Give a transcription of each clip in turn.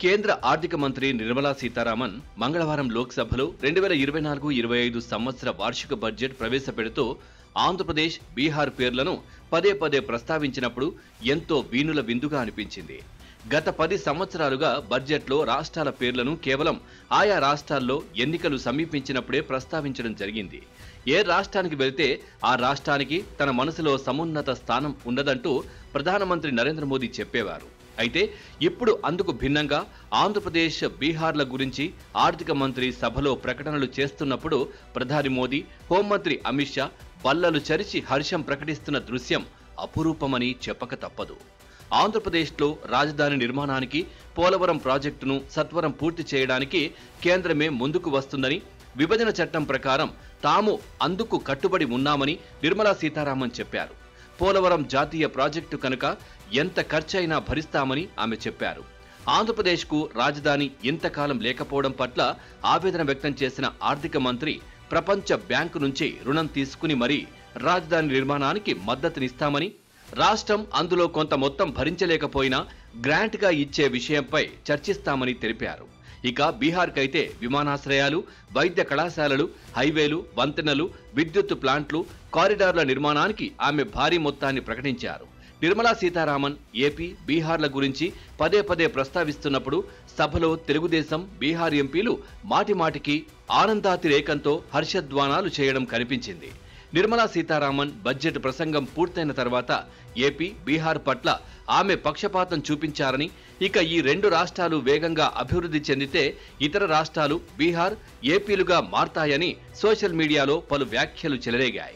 కేంద్ర ఆర్థిక మంత్రి నిర్మలా సీతారామన్ మంగళవారం లోక్సభలో రెండు వేల ఇరవై నాలుగు ఇరవై ఐదు సంవత్సర వార్షిక బడ్జెట్ ప్రవేశపెడుతూ ఆంధ్రప్రదేశ్ బీహార్ పేర్లను పదే పదే ప్రస్తావించినప్పుడు ఎంతో వీణుల విందుగా అనిపించింది గత పది సంవత్సరాలుగా బడ్జెట్లో రాష్ట్రాల పేర్లను కేవలం ఆయా రాష్ట్రాల్లో ఎన్నికలు సమీపించినప్పుడే ప్రస్తావించడం జరిగింది ఏ రాష్ట్రానికి వెళితే ఆ రాష్ట్రానికి తన మనసులో సమున్నత స్థానం ఉండదంటూ ప్రధానమంత్రి నరేంద్ర మోదీ చెప్పేవారు అయితే ఇప్పుడు అందుకు భిన్నంగా ఆంధ్రప్రదేశ్ బీహార్ల గురించి ఆర్థిక మంత్రి సభలో ప్రకటనలు చేస్తున్నప్పుడు ప్రధాని మోదీ హోంమంత్రి అమిత్ షా బల్లలు చరిచి హర్షం ప్రకటిస్తున్న దృశ్యం అపురూపమని చెప్పక తప్పదు ఆంధ్రప్రదేశ్లో రాజధాని నిర్మాణానికి పోలవరం ప్రాజెక్టును సత్వరం పూర్తి చేయడానికి కేంద్రమే ముందుకు వస్తుందని విభజన చట్టం ప్రకారం తాము అందుకు కట్టుబడి ఉన్నామని నిర్మలా సీతారామన్ చెప్పారు పోలవరం జాతీయ ప్రాజెక్టు కనుక ఎంత ఖర్చైనా భరిస్తామని ఆమె చెప్పారు ఆంధ్రప్రదేశ్కు రాజధాని ఇంతకాలం లేకపోవడం పట్ల ఆవేదన వ్యక్తం చేసిన ఆర్థిక మంత్రి ప్రపంచ బ్యాంకు నుంచి రుణం తీసుకుని మరీ రాజధాని నిర్మాణానికి మద్దతునిస్తామని రాష్ట్రం అందులో కొంత మొత్తం భరించలేకపోయినా గ్రాంట్గా ఇచ్చే విషయంపై చర్చిస్తామని తెలిపారు ఇక బీహార్కైతే విమానాశ్రయాలు వైద్య కళాశాలలు హైవేలు వంతెనలు విద్యుత్ ప్లాంట్లు కారిడార్ల నిర్మాణానికి ఆమె భారీ మొత్తాన్ని ప్రకటించారు నిర్మలా సీతారామన్ ఏపీ బీహార్ల గురించి పదే పదే ప్రస్తావిస్తున్నప్పుడు సభలో తెలుగుదేశం బీహార్ ఎంపీలు మాటిమాటికి ఆనందాతిరేకంతో హర్షధ్వానాలు చేయడం కనిపించింది నిర్మలా సీతారామన్ బడ్జెట్ ప్రసంగం పూర్తయిన తర్వాత ఏపీ బీహార్ పట్ల ఆమె పక్షపాతం చూపించారని ఇక ఈ రెండు రాష్ట్రాలు వేగంగా అభివృద్ధి చెందితే ఇతర రాష్ట్రాలు బీహార్ ఏపీలుగా మారతాయని సోషల్ మీడియాలో పలు వ్యాఖ్యలు చెలరేగాయి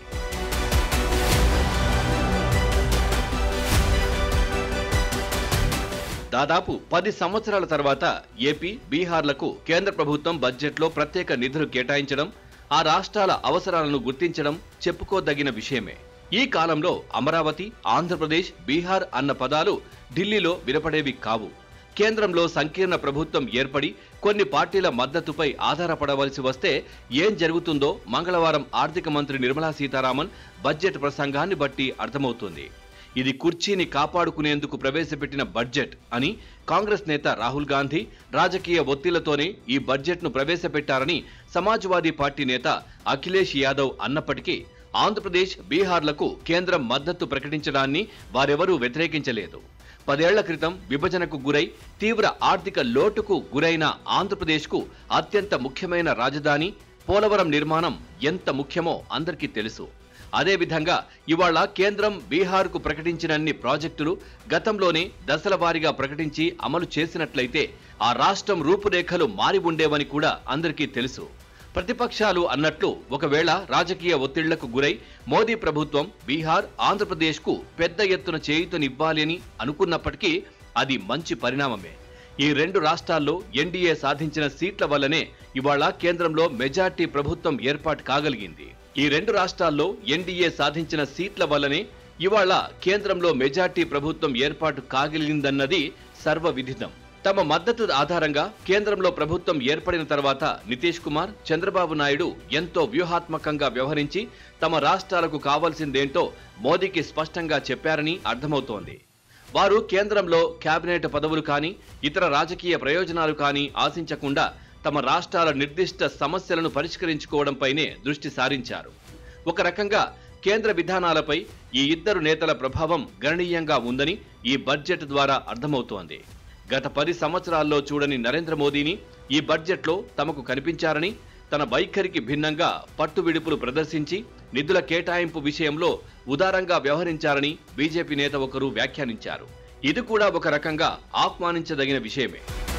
దాదాపు పది సంవత్సరాల తర్వాత ఏపీ బీహార్లకు కేంద్ర ప్రభుత్వం బడ్జెట్లో ప్రత్యేక నిధులు కేటాయించడం ఆ రాష్ట్రాల అవసరాలను గుర్తించడం చెప్పుకోదగిన విషయమే ఈ కాలంలో అమరావతి ఆంధ్రప్రదేశ్ బీహార్ అన్న పదాలు ఢిల్లీలో వినపడేవి కావు కేంద్రంలో సంకీర్ణ ప్రభుత్వం ఏర్పడి కొన్ని పార్టీల మద్దతుపై ఆధారపడవలసి వస్తే ఏం జరుగుతుందో మంగళవారం ఆర్థిక మంత్రి నిర్మలా సీతారామన్ బడ్జెట్ ప్రసంగాన్ని బట్టి అర్థమవుతుంది ఇది కుర్చీని కాపాడుకునేందుకు ప్రవేశపెట్టిన బడ్జెట్ అని కాంగ్రెస్ నేత రాహుల్ గాంధీ రాజకీయ ఒత్తిళ్లతోనే ఈ బడ్జెట్ను ప్రవేశపెట్టారని సమాజ్వాదీ పార్టీ నేత అఖిలేష్ యాదవ్ అన్నప్పటికీ ఆంధ్రప్రదేశ్ బీహార్లకు కేంద్రం మద్దతు ప్రకటించడాన్ని వారెవరూ వ్యతిరేకించలేదు పదేళ్ల క్రితం విభజనకు గురై తీవ్ర ఆర్థిక లోటుకు గురైన ఆంధ్రప్రదేశ్కు అత్యంత ముఖ్యమైన రాజధాని పోలవరం నిర్మాణం ఎంత ముఖ్యమో అందరికీ తెలుసు అదేవిధంగా ఇవాళ కేంద్రం బీహార్కు ప్రకటించినన్ని ప్రాజెక్టులు గతంలోనే దశల వారీగా ప్రకటించి అమలు చేసినట్లయితే ఆ రాష్ట్రం రూపురేఖలు మారి ఉండేవని కూడా అందరికీ తెలుసు ప్రతిపక్షాలు అన్నట్లు ఒకవేళ రాజకీయ ఒత్తిళ్లకు గురై మోదీ ప్రభుత్వం బీహార్ ఆంధ్రప్రదేశ్కు పెద్ద ఎత్తున చేయూతనివ్వాలి అని అనుకున్నప్పటికీ అది మంచి పరిణామమే ఈ రెండు రాష్ట్రాల్లో ఎన్డీఏ సాధించిన సీట్ల వల్లనే ఇవాళ కేంద్రంలో మెజార్టీ ప్రభుత్వం ఏర్పాటు కాగలిగింది ఈ రెండు రాష్ట్రాల్లో ఎన్డీఏ సాధించిన సీట్ల వల్లనే ఇవాళ కేంద్రంలో మెజార్టీ ప్రభుత్వం ఏర్పాటు కాగలిగిందన్నది సర్వవిదితం తమ మద్దతు ఆధారంగా కేంద్రంలో ప్రభుత్వం ఏర్పడిన తర్వాత నితీష్ కుమార్ చంద్రబాబు నాయుడు ఎంతో వ్యూహాత్మకంగా వ్యవహరించి తమ రాష్ట్రాలకు కావాల్సిందేంటో మోదీకి స్పష్టంగా చెప్పారని అర్థమవుతోంది వారు కేంద్రంలో కేబినెట్ పదవులు కానీ ఇతర రాజకీయ ప్రయోజనాలు కానీ ఆశించకుండా తమ రాష్ట్రాల నిర్దిష్ట సమస్యలను పరిష్కరించుకోవడంపైనే దృష్టి సారించారు ఒక రకంగా కేంద్ర విధానాలపై ఈ ఇద్దరు నేతల ప్రభావం గణనీయంగా ఉందని ఈ బడ్జెట్ ద్వారా అర్థమవుతోంది గత పది సంవత్సరాల్లో చూడని నరేంద్ర మోదీని ఈ బడ్జెట్లో తమకు కనిపించారని తన వైఖరికి భిన్నంగా పట్టు విడుపులు ప్రదర్శించి నిధుల కేటాయింపు విషయంలో ఉదారంగా వ్యవహరించారని బీజేపీ నేత ఒకరు వ్యాఖ్యానించారు ఇది కూడా ఒక రకంగా ఆహ్వానించదగిన విషయమే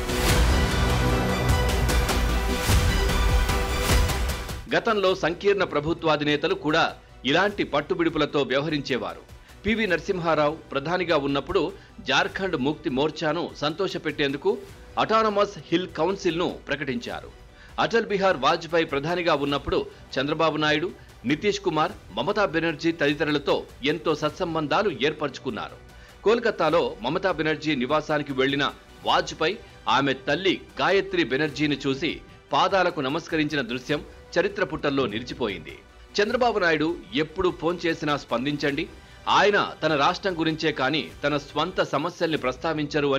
గతంలో సంకీర్ణ ప్రభుత్వాధినేతలు కూడా ఇలాంటి పట్టుబిడుపులతో వ్యవహరించేవారు పివి నరసింహారావు ప్రధానిగా ఉన్నప్పుడు జార్ఖండ్ ముక్తి మోర్చాను సంతోషపెట్టేందుకు అటానమస్ హిల్ కౌన్సిల్ను ప్రకటించారు అటల్ బిహార్ వాజ్పేయి ప్రధానిగా ఉన్నప్పుడు చంద్రబాబు నాయుడు నితీష్ కుమార్ మమతా బెనర్జీ తదితరులతో ఎంతో సత్సంబంధాలు ఏర్పరచుకున్నారు కోల్కతాలో మమతా బెనర్జీ నివాసానికి వెళ్లిన వాజ్పేయి ఆమె తల్లి గాయత్రి బెనర్జీని చూసి పాదాలకు నమస్కరించిన దృశ్యం చరిత్ర పుటల్లో నిలిచిపోయింది చంద్రబాబు నాయుడు ఎప్పుడు ఫోన్ చేసినా స్పందించండి ఆయన తన రాష్ట్రం గురించే కానీ తన స్వంత సమస్యల్ని ప్రస్తావించరు అని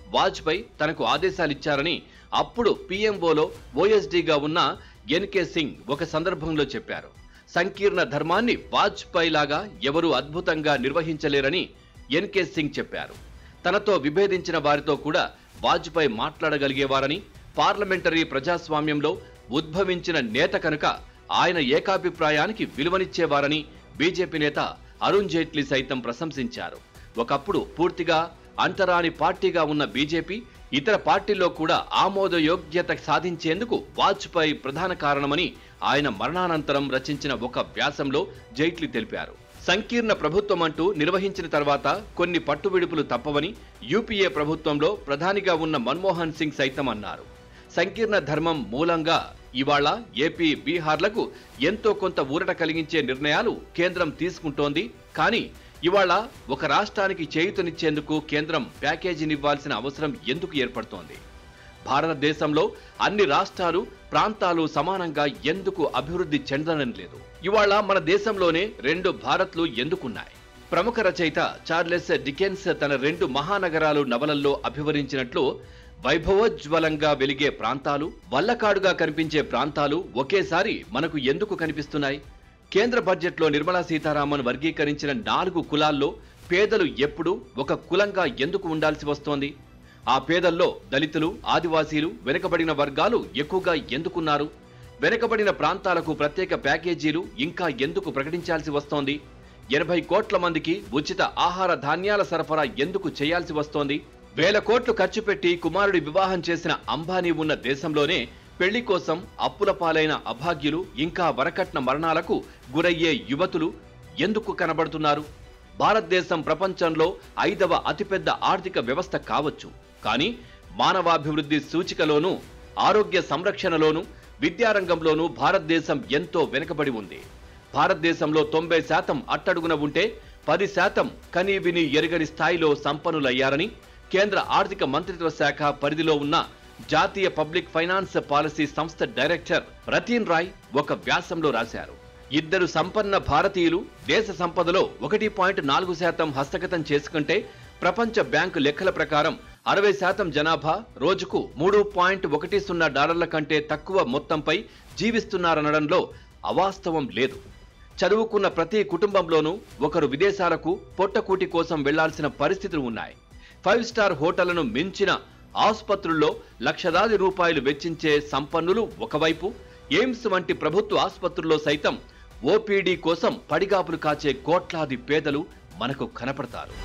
వాజ్పేయి తనకు ఆదేశాలిచ్చారని అప్పుడు పీఎంఓలో ఓఎస్డీగా ఉన్న ఎన్కే సింగ్ ఒక సందర్భంలో చెప్పారు సంకీర్ణ ధర్మాన్ని వాజ్పేయి లాగా ఎవరూ అద్భుతంగా నిర్వహించలేరని ఎన్కే సింగ్ చెప్పారు తనతో విభేదించిన వారితో కూడా వాజ్పేయి మాట్లాడగలిగేవారని పార్లమెంటరీ ప్రజాస్వామ్యంలో ఉద్భవించిన నేత కనుక ఆయన ఏకాభిప్రాయానికి విలువనిచ్చేవారని బీజేపీ నేత అరుణ్ జైట్లీ సైతం ప్రశంసించారు ఒకప్పుడు పూర్తిగా అంటరాని పార్టీగా ఉన్న బీజేపీ ఇతర పార్టీల్లో కూడా ఆమోదయోగ్యత సాధించేందుకు వాజ్పేయి ప్రధాన కారణమని ఆయన మరణానంతరం రచించిన ఒక వ్యాసంలో జైట్లీ తెలిపారు సంకీర్ణ ప్రభుత్వం అంటూ నిర్వహించిన తర్వాత కొన్ని పట్టువిడుపులు తప్పవని యూపీఏ ప్రభుత్వంలో ప్రధానిగా ఉన్న మన్మోహన్ సింగ్ సైతం అన్నారు సంకీర్ణ ధర్మం మూలంగా ఇవాళ ఏపీ బీహార్లకు ఎంతో కొంత ఊరట కలిగించే నిర్ణయాలు కేంద్రం తీసుకుంటోంది కానీ ఇవాళ ఒక రాష్ట్రానికి చేయూతనిచ్చేందుకు కేంద్రం ప్యాకేజీనివ్వాల్సిన అవసరం ఎందుకు ఏర్పడుతోంది భారతదేశంలో అన్ని రాష్ట్రాలు ప్రాంతాలు సమానంగా ఎందుకు అభివృద్ధి చెందడం లేదు ఇవాళ మన దేశంలోనే రెండు భారత్లు ఎందుకున్నాయి ప్రముఖ రచయిత చార్లెస్ డికెన్స్ తన రెండు మహానగరాలు నవలల్లో అభివరించినట్లు వైభవోజ్వలంగా వెలిగే ప్రాంతాలు వల్లకాడుగా కనిపించే ప్రాంతాలు ఒకేసారి మనకు ఎందుకు కనిపిస్తున్నాయి కేంద్ర బడ్జెట్లో నిర్మలా సీతారామన్ వర్గీకరించిన నాలుగు కులాల్లో పేదలు ఎప్పుడు ఒక కులంగా ఎందుకు ఉండాల్సి వస్తోంది ఆ పేదల్లో దళితులు ఆదివాసీలు వెనుకబడిన వర్గాలు ఎక్కువగా ఎందుకున్నారు వెనుకబడిన ప్రాంతాలకు ప్రత్యేక ప్యాకేజీలు ఇంకా ఎందుకు ప్రకటించాల్సి వస్తోంది ఎనభై కోట్ల మందికి ఉచిత ఆహార ధాన్యాల సరఫరా ఎందుకు చేయాల్సి వస్తోంది వేల కోట్లు ఖర్చు పెట్టి కుమారుడి వివాహం చేసిన అంబానీ ఉన్న దేశంలోనే పెళ్లి కోసం అప్పుల పాలైన అభాగ్యులు ఇంకా వరకట్న మరణాలకు గురయ్యే యువతులు ఎందుకు కనబడుతున్నారు భారతదేశం ప్రపంచంలో ఐదవ అతిపెద్ద ఆర్థిక వ్యవస్థ కావచ్చు కానీ మానవాభివృద్ధి సూచికలోనూ ఆరోగ్య సంరక్షణలోనూ విద్యారంగంలోనూ భారతదేశం ఎంతో వెనుకబడి ఉంది భారతదేశంలో తొంభై శాతం అట్టడుగున ఉంటే పది శాతం కనీ విని ఎరగని స్థాయిలో సంపన్నులయ్యారని కేంద్ర ఆర్థిక మంత్రిత్వ శాఖ పరిధిలో ఉన్న జాతీయ పబ్లిక్ ఫైనాన్స్ పాలసీ సంస్థ డైరెక్టర్ రతీన్ రాయ్ ఒక వ్యాసంలో రాశారు ఇద్దరు సంపన్న భారతీయులు దేశ సంపదలో ఒకటి పాయింట్ నాలుగు శాతం హస్తగతం చేసుకుంటే ప్రపంచ బ్యాంకు లెక్కల ప్రకారం అరవై శాతం జనాభా రోజుకు మూడు పాయింట్ ఒకటి సున్నా డాలర్ల కంటే తక్కువ మొత్తంపై జీవిస్తున్నారనడంలో అవాస్తవం లేదు చదువుకున్న ప్రతి కుటుంబంలోనూ ఒకరు విదేశాలకు పొట్టకూటి కోసం వెళ్లాల్సిన పరిస్థితులు ఉన్నాయి ఫైవ్ స్టార్ హోటళ్లను మించిన ఆసుపత్రుల్లో లక్షలాది రూపాయలు వెచ్చించే సంపన్నులు ఒకవైపు ఎయిమ్స్ వంటి ప్రభుత్వ ఆసుపత్రుల్లో సైతం ఓపీడీ కోసం పడిగాపులు కాచే కోట్లాది పేదలు మనకు కనపడతారు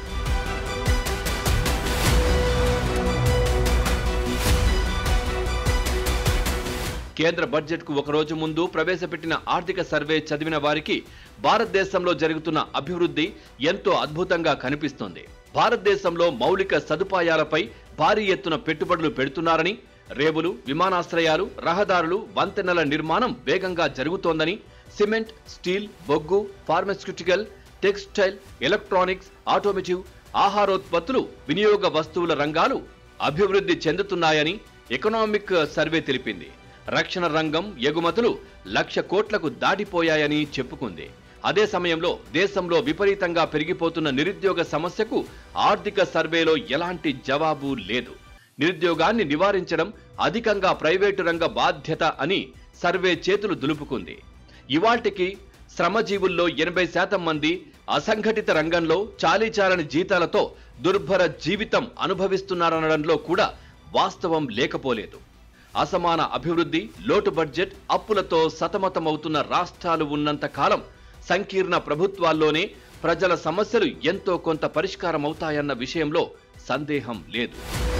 కేంద్ర బడ్జెట్ కు ఒక రోజు ముందు ప్రవేశపెట్టిన ఆర్థిక సర్వే చదివిన వారికి భారతదేశంలో జరుగుతున్న అభివృద్ధి ఎంతో అద్భుతంగా కనిపిస్తోంది భారతదేశంలో మౌలిక సదుపాయాలపై భారీ ఎత్తున పెట్టుబడులు పెడుతున్నారని రేవులు విమానాశ్రయాలు రహదారులు వంతెనల నిర్మాణం వేగంగా జరుగుతోందని సిమెంట్ స్టీల్ బొగ్గు ఫార్మాస్యూటికల్ టెక్స్టైల్ ఎలక్ట్రానిక్స్ ఆటోమేటివ్ ఆహారోత్పత్తులు వినియోగ వస్తువుల రంగాలు అభివృద్ధి చెందుతున్నాయని ఎకనామిక్ సర్వే తెలిపింది రక్షణ రంగం ఎగుమతులు లక్ష కోట్లకు దాటిపోయాయని చెప్పుకుంది అదే సమయంలో దేశంలో విపరీతంగా పెరిగిపోతున్న నిరుద్యోగ సమస్యకు ఆర్థిక సర్వేలో ఎలాంటి జవాబు లేదు నిరుద్యోగాన్ని నివారించడం అధికంగా ప్రైవేటు రంగ బాధ్యత అని సర్వే చేతులు దులుపుకుంది ఇవాల్టికి శ్రమజీవుల్లో ఎనభై శాతం మంది అసంఘటిత రంగంలో చాలీచాలని జీతాలతో దుర్భర జీవితం అనుభవిస్తున్నారనడంలో కూడా వాస్తవం లేకపోలేదు అసమాన అభివృద్ధి లోటు బడ్జెట్ అప్పులతో సతమతమవుతున్న రాష్ట్రాలు ఉన్నంత కాలం సంకీర్ణ ప్రభుత్వాల్లోనే ప్రజల సమస్యలు ఎంతో కొంత పరిష్కారం అవుతాయన్న విషయంలో సందేహం లేదు